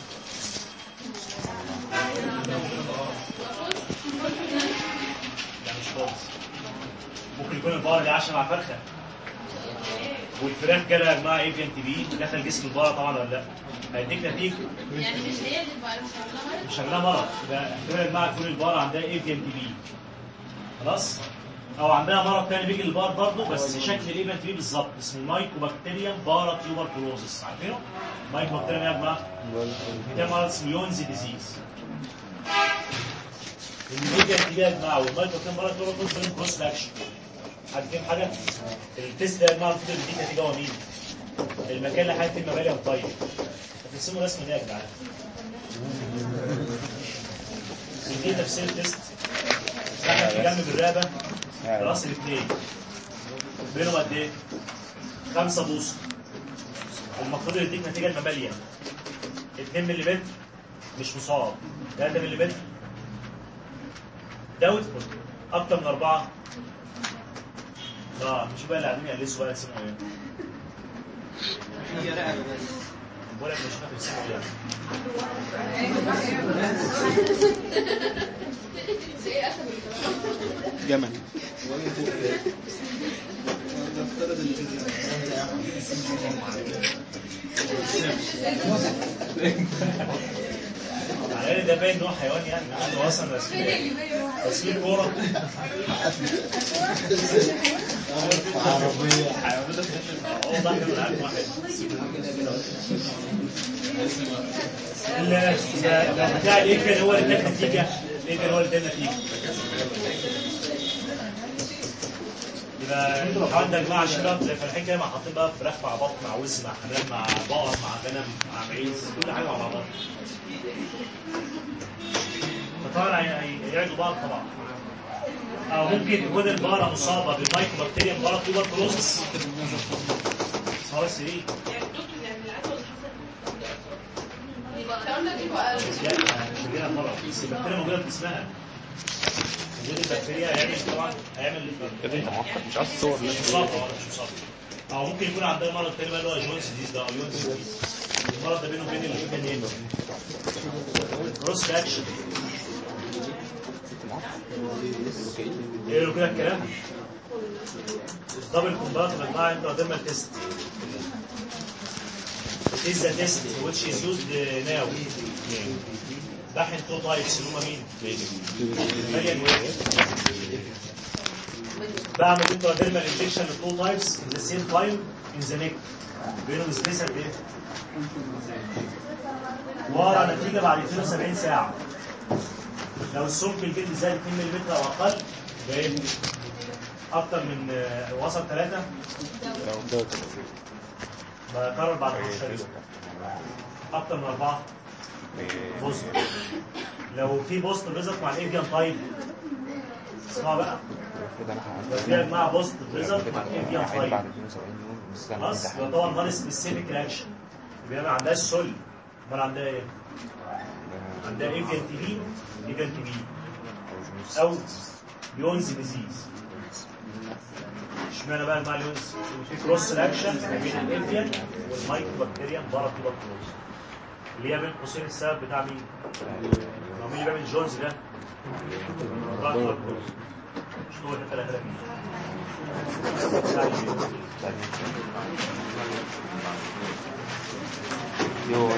لا مش خالص ممكن يكون البقره دي عايشه مع فرخه والفراخ جالها يا جماعه ايه في ام تي بي دخل جسم البقره طبعا ولا لا هيديك نتيجه يعني مش هي اللي بقى مش عاملة مش عندها مرض يبقى احتمال يا جماعه تكون البقره عندها ايه في ام تي بي خلاص او عندها مرض تاني بيجي للبقر برضه بس شكل الايه تي بي بالظبط اسمه مايكوبكتيريم بارا تيوبركلوزس عارفينه؟ مايكوبكتيريم يا جماعه ده مرض اسمه يونز ديزيز الميديا تي يا جماعه والمايكوبكتيريم بارا تيوبركلوزس بينهم كروس اكشن حد فاهم حاجه؟ التيست ده يا جماعه المفروض يديك نتيجه هو مين؟ المكان اللي حاجه المبالغ طيب هترسموا رسم ده يا جدعان دي تفسير التيست احنا في جنب بالرقبه راس الاثنين بينهم قد ايه؟ خمسة بوصة المفروض يديك نتيجة الممالية 2 ملم مش مصاب 3 ملم داوتفول أكتر من أربعة اه مش بقى اللي قاعدين يقلسوا بقى اسمه ايه؟ هي رقبه بس بقول لك مش فاكر اسمه ايه جمل على ده باين نوع حيوان يعني عنده اصلا رسمين رسمين كوره عربيه حيوانات اه والله احنا بنلعب واحد ال- ده ده بتاع الايه كان هو اللي اداك نتيجه الايه كان هو اللي اداك نتيجه يبقى انتوا لو عندك جماعه شباب زي فرحين كده مع حاطين بقى فراخ مع بط مع وز مع حمام مع بقر مع غنم مع معيز كل حاجه مع بعضها فطبعا هي- هي- هيعدوا بعض طبعا او ممكن تكون البقره مصابه بالمايكوبكتيريا بقره توبركلوزس اسمها بس ايه؟ الكلام ده بيبقى لا مش هجيلها مرض بس البكتيريا موجوده في جسمها وجود البكتيريا هيعمل طبعا هيعمل يا ابني انت معقد مش عايز تصور مش مصاب اه مش مصاب او ممكن يكون عندها مرض تاني بقى اللي هو جونز ديز ده او يونز ديز المرض ده بينه وبين الايفن كروس رياكشن ايه له كده الكلام دبل كومباراتيف يا جماعه انتراديرمال تيست It is the test which is used now. بحن تو تايبس اللي هم مين؟ مليان واحد بعمل انتراديرمال انجكشن لتو تايبس in the same time in the neck بينهم سبيس قد ايه؟ ورا نتيجه بعد 72 ساعه لو السمك الجلد زاد 2 ملم او اقل بايه؟ اكتر من آه، وصل 3 بكرر بعد 15 يوم اكتر من 4 بوست لو في بوست ريزلت مع الايفيان تايب اسمها بقى لو في مع بوست ريزلت مع الايفيان بعد تايب 72 يوم بس لما خلاص امتحان. يبقى طبعا نون سبيسيفيك رياكشن يبقى ما عندهاش سل امال عندها ايه؟ عندها ايفيان تي بي ايفيان تي بي او يونز ديزيز اشمعنى بقى الماء اليونز؟ في كروس رياكشن ما بين الانفيان والمايكرو بكتيريا باراتيباكتيروز اللي هي بين قوسين السبب بتاع مين؟ هو مين اللي بيعمل جونز ده؟ باراتيباكتيروز مش هو اللي ثلاثة يو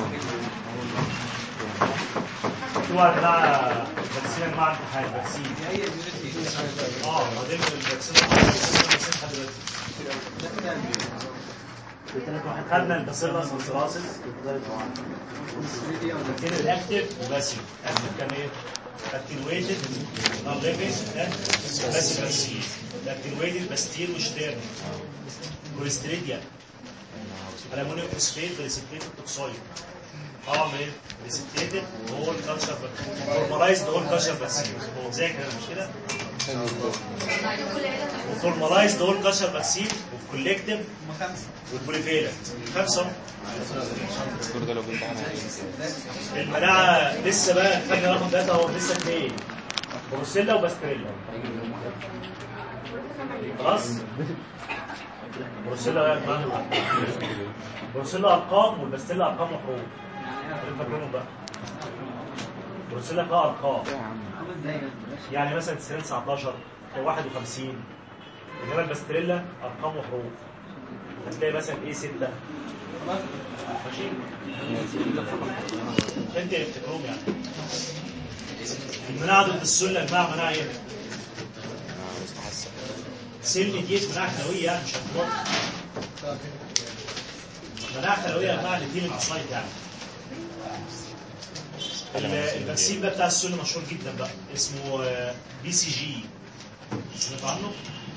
هو يا جماعه فاكسين مع امتحان فاكسين اه بعدين الفاكسين الفاكسين لحد دلوقتي خدنا الباسيلس والسلاسل كان الاكتف وباسيف اكتف كان ايه؟ اكتيويتد نون ليفنج باسيف فاكسين الاكتيويتد باستيل وشتيرن كوليستريديا الامونيوم فوسفيت بريسبتيت توكسويد اه من بريسبتيتد هول كالتشر فورمالايزد هول كالتشر فاكسين هو ذاكر أنا مش كده؟ وفورمالايزد هول كالتشر فاكسين والكوليكتيف والبوليفيلنت خمسه الدكتور ده لو بامتحان المناعه لسه بقى خدنا رقم ثلاثه اهو لسه اثنين بروسيلا وباستريلا خلاص بروسيلا يا جماعه بروسيلا ارقام والباستريلا ارقام وحروف خلينا فاكرينهم بقى بروسيلا فيها ارقام يعني مثلا 90 19 51 انما الباستريلا ارقام وحروف هتلاقي مثلا ايه 6 ماشي انت اللي بتكرهم يعني المناعة ضد السلة المناعة مناعة ايه؟ سل دي مناعة خلوية يعني مش هتموت مناعة خلوية يا جماعة اللي فيه الانسايت يعني ال- الفاكسين ده بتاع السل مشهور جدا بقى اسمه بي سي جي سمعت عنه؟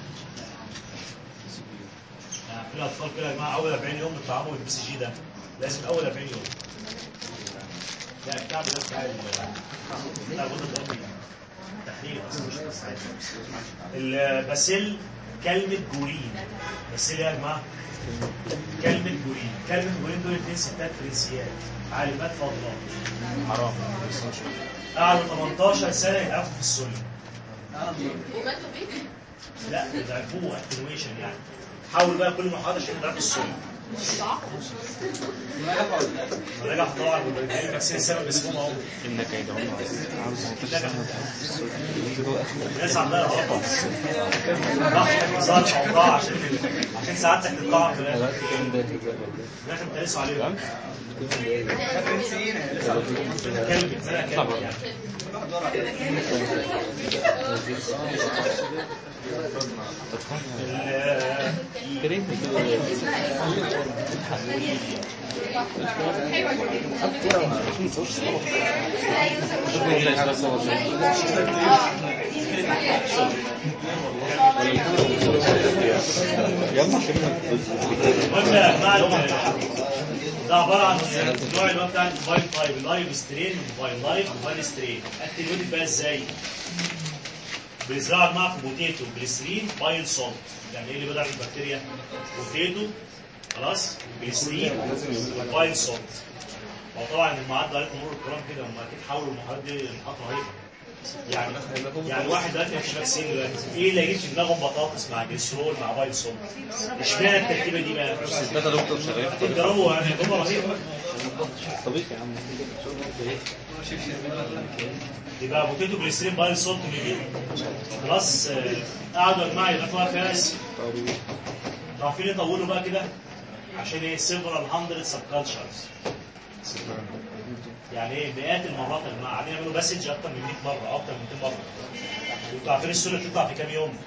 يعني في الاطفال كده يا جماعه اول 40 يوم بيطعموا البي سي جي ده لازم اول 40 يوم لا الكعب ده بتاع ال- بتاع الغدة الدرقية تحليل اصلا مش تسعير. الباسيل كلمة جورين باسيل إيه يا جماعة كلمة جورين كلمة جورين دول اثنين ستات فرنسيات عالمات فاضلات حرام قعدوا 18 سنة يلعبوا في السلم وماتوا بيه لا ضعفوه اتنويشن يعني حاولوا بقى كل محاضرة عشان يضعفوا السلم رجع طبعا الفاكسين السبب اسمهم اهو انك يدعون الناس عندها رهبه ضغط انتظار اوضاع عشان عشان سعادتك تطلع في الاخر في الاخر تقيسوا عليهم كلمة انا كلمة يعني ال- كريم يلا المهم يا جماعه ده عباره عن النوع اللي هو بتاع الموبايل تايب اللايف سترين موبايل لايف موبايل سترين اكتيفيتد بقى ازاي؟ بيزرعوا يا جماعه في بوتيتو جليسرين بايل سولت يعني ايه اللي بيضع في البكتيريا؟ بوتيتو خلاص جليسرين بايل سولت هو طبعا المعاد عليكم مرور الكرام كده هم اكيد حاولوا المحاضرات دي لنقاط رهيبه يعني يعني واحد دلوقتي مفيش فاكسين دلوقتي ايه اللي يجيب في دماغهم بطاطس مع جليسرول مع بايلسون اشمعنى التركيبه دي بقى؟ ثلاثة دكتور شغالين في تجربوا يعني تجربه رهيبه طبيعي يا عم يبقى بوتيتو جليسرين بايلسون ميدي خلاص آه، قعدوا يا جماعه يبقى فيها فارس عارفين يطولوا بقى كده عشان ايه سيفرال 100 سب كالتشرز يعني ايه مئات المرات يا جماعه قاعدين يعملوا مسج اكتر من 100 مره اكتر من 200 مره انتوا عارفين السوله بتطلع في كام يوم؟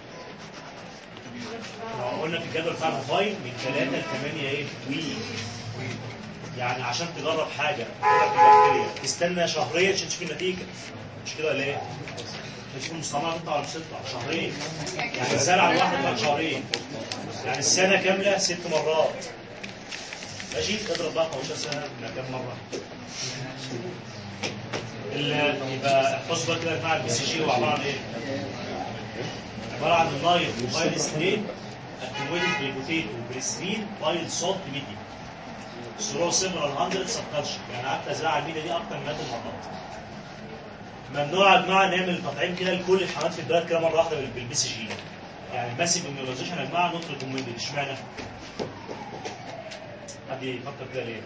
لو قلنا في الجدول بتاع الموبايل من 3 ل 8 ايه؟ ويك يعني عشان تجرب حاجه تجرب البكتيريا تستنى شهرين عشان تشوف النتيجه مش كده ولا ايه؟ تشوف المصطلحات تطلع ولا مش تطلع شهرين يعني الزرعه الواحده بعد شهرين يعني السنه كامله ست مرات ماشي اضرب بقى 15 سنه من كام مره ال- يبقى احفظوا بقى كده يا جماعه البي سي جي هو عباره عن ايه؟ عباره عن اللاين موبايل سترين اكتيفيتد بالبوتيتو بالسرين بايل صوت ميديا سرو سيفرال 100 سبكالشر يعني قعدت ازرع الميديا دي اكتر من 100 مرات ممنوع يا جماعه نعمل تطعيم كده لكل الحيوانات في البلد كده مره واحده بال- بالبي سي جي يعني الماسيف اميونيزيشن يا جماعه نوت ريكومندد اشمعنى؟ حد يفكر كده ليه؟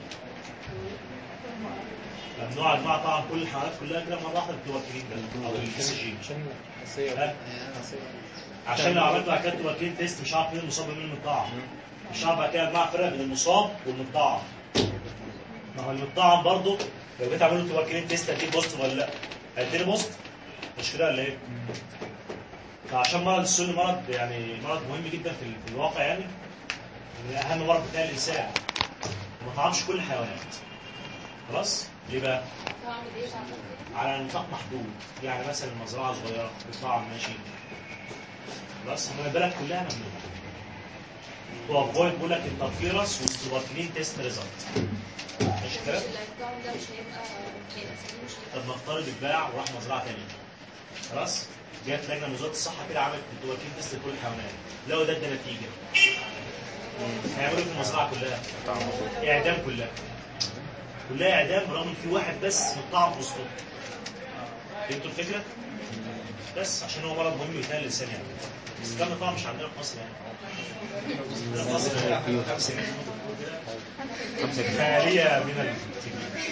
ممنوع يا جماعه طبعا كل الحيوانات كلها كده مره واحده بالتوكلين ده او بالبي سي جي ها؟ عشان لو عملت بعد كده توكلين تيست مش عارف مين المصاب ومين المطعم مش عارف بعد كده يا جماعه فرق بين المصاب والمطعم ما هو المطعم برضه لو جيت اعمل له توكلين تيست هديه بوزيتيف ولا لا؟ هيديني بوزيتيف مش كده ولا ايه؟ فعشان مرض السل مرض يعني مرض مهم جدا في, في الواقع يعني من اهم مرض بتاع الانسان وما طعمش كل الحيوانات خلاص؟ ليه بقى؟ واعمل ايه بعد على نطاق محدود يعني مثلا مزرعه صغيره بطعم ماشي خلاص انما البلد كلها ممنوعه تو افويد بقول لك التفيرس والسوبركلين تيست ريزلت ماشي كده؟ اللايك ده مش هيبقى هيبقى سليم مش هيبقى طب نفترض اتباع وراح مزرعه ثانيه خلاص؟ جت لجنه من وزاره الصحه كده عملت التوكيل تيست لكل الحيوانات لو ده ادى نتيجه هيعملوا إيه في المزرعه كلها اعدام كلها كلها اعدام برغم ان في واحد بس مطعم في وسطهم فهمتوا الفكره؟ بس عشان هو مرض مهم يتنقل للانسان يعني بس الكلام ده طبعا مش عندنا في مصر يعني عندنا في مصر خمسة خالية من التكنيك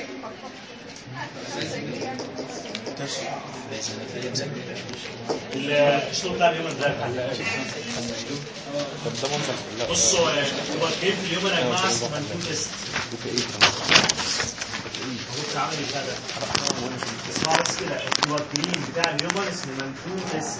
ال- الشغل بتاع اليوم ده طب ده منتج لا بصوا هو كيف اليوم يا جماعه اسمه منفوذ تيست هو بتاع عمل بتاع ده اسمعوا بس كده التوكيلين بتاع اليوم اسمه منفوذ تيست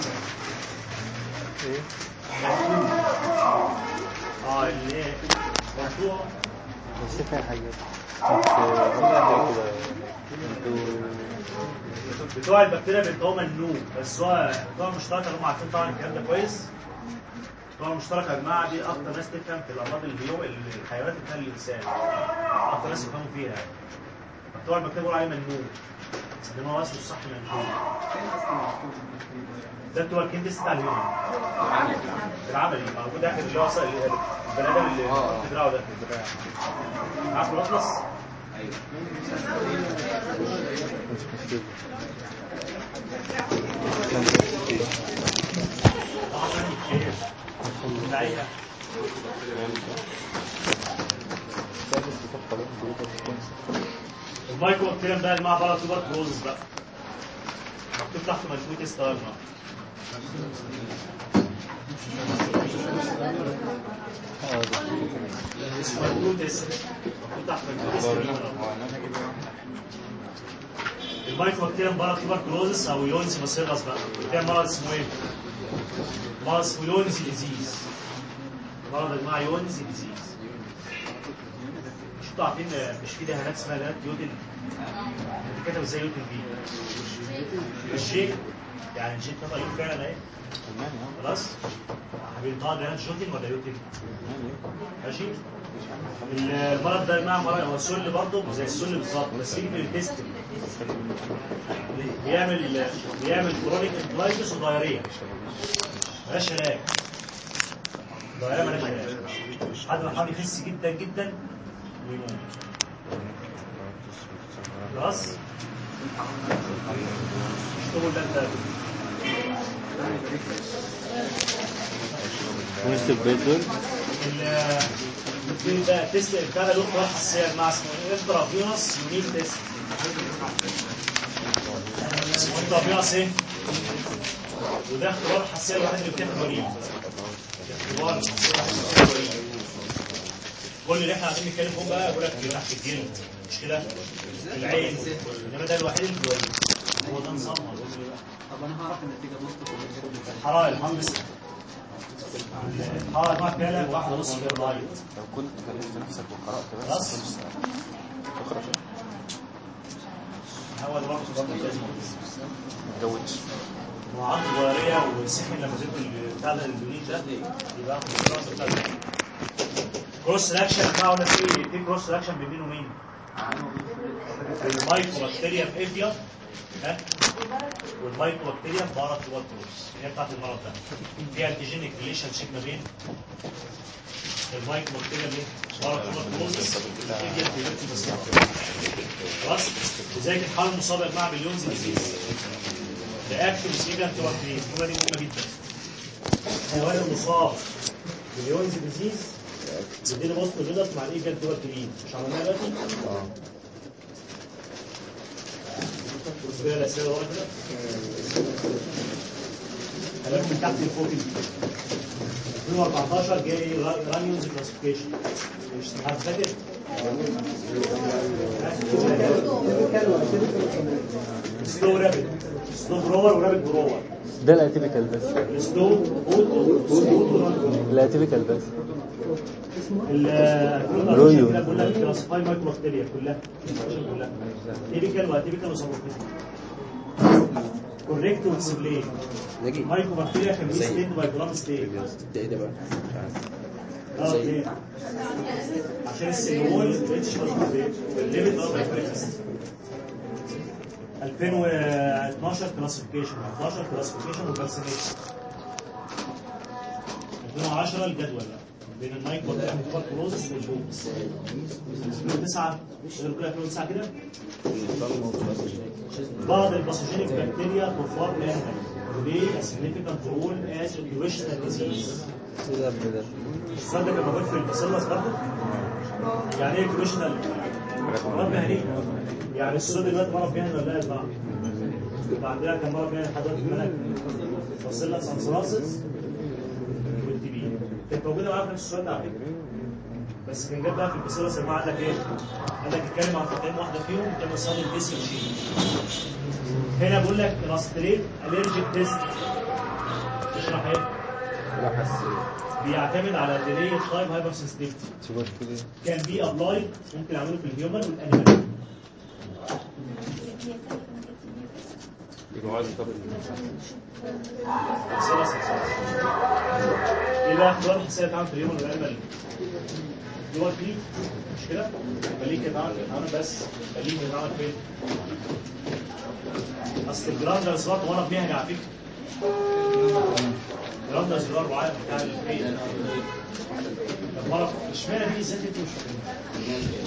منفوذ اه اللي هي منفوذ بس فيها حاجات بس والله حاجة كده انتوا بتوع البكتيريا بيبقوا منوع بس هو بتوع المشتركه اللي هم عارفين طبعا الكلام ده كويس بتوع المشتركه يا جماعه دي اكتر ناس تفهم في الامراض البيو الحيوانات اللي بتنقل الانسان اكتر ناس يفهموا فيها يعني بتوع البكتيريا بيقولوا عليه منوع انما هو اسمه الصح منوع ده بتوع الكيندس بتاع اليوم العملي موجود اخر اللي هو ص- البني ادم اللي في دراعه ده عارف الاطلس؟ مش مشكلة اللعيبه المايكرو بكتيريا بقى يا جماعه بره توبر كلوزز بقى مكتوب تحت مجموعه تيست يا جماعه اسمه مجموعه تيست مكتوب تحت مجموعه تيست المايكرو بكتيريا بره توبر كلوزز او يونس باسيلس بقى ده مرض اسمه ايه؟ مرض اسمه يونس ديزيز مرض يا جماعه يونس ديزيز مش انتوا عارفين مش في دهانات اسمها دهانات يوتن بتتكتب ازاي يوتن دي الجي يعني الجي بتاعتها يوتن فعلا اهي خلاص بينطقها دهانات جوتن ولا يوتن ماشي المرض ده يا جماعه مرض هو السل برضه زي السل بالظبط بس يجي من الانتستين بيعمل بيعمل كرونيك انفلايتس ودايريا ملهاش علاج دايريا ملهاش علاج حد ما حد يخس جدا جدا ويموت خلاص اشتغل ده انت ونكتب بيت دول ال ده تيست بتاع ده له اختراع حساسيه مع اسمه ايه؟ انترافينوس يونيك تيست اسمه انترافينوس ايه؟ وده اختبار الحساسيه الوحيد اللي بتاخد وريد اختبار الحساسيه الوحيد اللي بتاخد وريد كل اللي احنا قاعدين نتكلم فوق بقى بيقول لك تحت الجلد مش كده؟ في العين انما ده الوحيد اللي بيوريد هو ده نظامها طب انا هعرف النتيجه بوست الحراره الهندس الحراره نوع كده واحد ونص في الرايت لو كنت كلفت نفسك وقرأت بس خلاص. خلص. تخرج هو ده برضه برضه لازم ما تجودش وعنده ضرريه وسخن لما زدت ال- بتاع ده البنين ده يبقى خلاص بتاع ده. كروس رياكشن بتاعه ده في في كروس رياكشن بين مين ومين؟ المايكرو بكتيريا في افيا ها والمايكرو بكتيريا في بارا تواتروس هي بتاعت المرض ده في انتيجينيك ريليشن شيب ما بين المايكرو بكتيريا بين بارا تواتروس والافيا بس خلاص لذلك الحاله المصابه يا جماعه باليونز ديزيز رياكشن سيجنت وكريم الجمله دي مهمه جدا الحيوان المصاب باليونز ديزيز بيدينا بوست ريدس مع الايجنت وكريم مش عملناها دلوقتي؟ اه بص كده الاسئله ورا كده هلاقي من تحت لفوق كده 2014 جاي رانيوز كلاسيفيكيشن مش حد فاكر؟ سلو رابد سلو برور ورابد برور ده الاتيبيكال بس السلو اوتو اوتو نون الاتيبيكال بس الرويو كده بقول لك كلاسيفاي مايكرو بكتيريا كلها كلها تيبيكال واتيبيكال وسبورتيكال كوريكت واكسبلين مايكرو بكتيريا كان بي ستيت باي جرام ستيت ده ايه ده بقى؟ اه ليه؟ عشان السيلول ريتش الليميت اوف بريكفاست 2012 كلاسيفيكيشن 11 كلاسيفيكيشن وفاكسينيشن 2010 الجدول بقى بين المايكرو كلوزس والبوكس 2009 غير كده 2009 كده بعض الباثوجينيك بكتيريا تفار انيمال وليه significant role as occupational disease السؤال ده كان موجود في الباسيلس برضه يعني ايه اوكيوبيشنال مرض مهني يعني السؤال دلوقتي مرض مهني ولا لا يا جماعه؟ يبقى عندنا كان مرض مهني لحد دلوقتي المنهج باسيلس انسراسس والتي بي كانت موجوده معانا في نفس السؤال ده على فكره بس كان جاب بقى في الباسيلس يا جماعه قال لك ايه؟ قال لك اتكلم عن تقييم واحده فيهم كان صار البيسي شيء هنا بقول لك راستريت الرجيك تيست تشرح ايه؟ بيعتمد على ديلي تايم هايبر سنسيتيفيتي كان بي ابلاي ممكن اعمله في الهيومن والانيمال يبقى عايز يطبق خلاص خلاص ايه بقى اختبار الحساسيه بتاعهم في الهيومن والانيمال دول دي مش كده؟ يبقى ليه كده عمل عمل بس يبقى ليه كده عمل فين؟ اصل الجراندر سوات وانا بمهني على فكره جراندر سوات وعارف بتاع الفين طب مرة اشمعنى دي ازاي انتوا مش فاهمين؟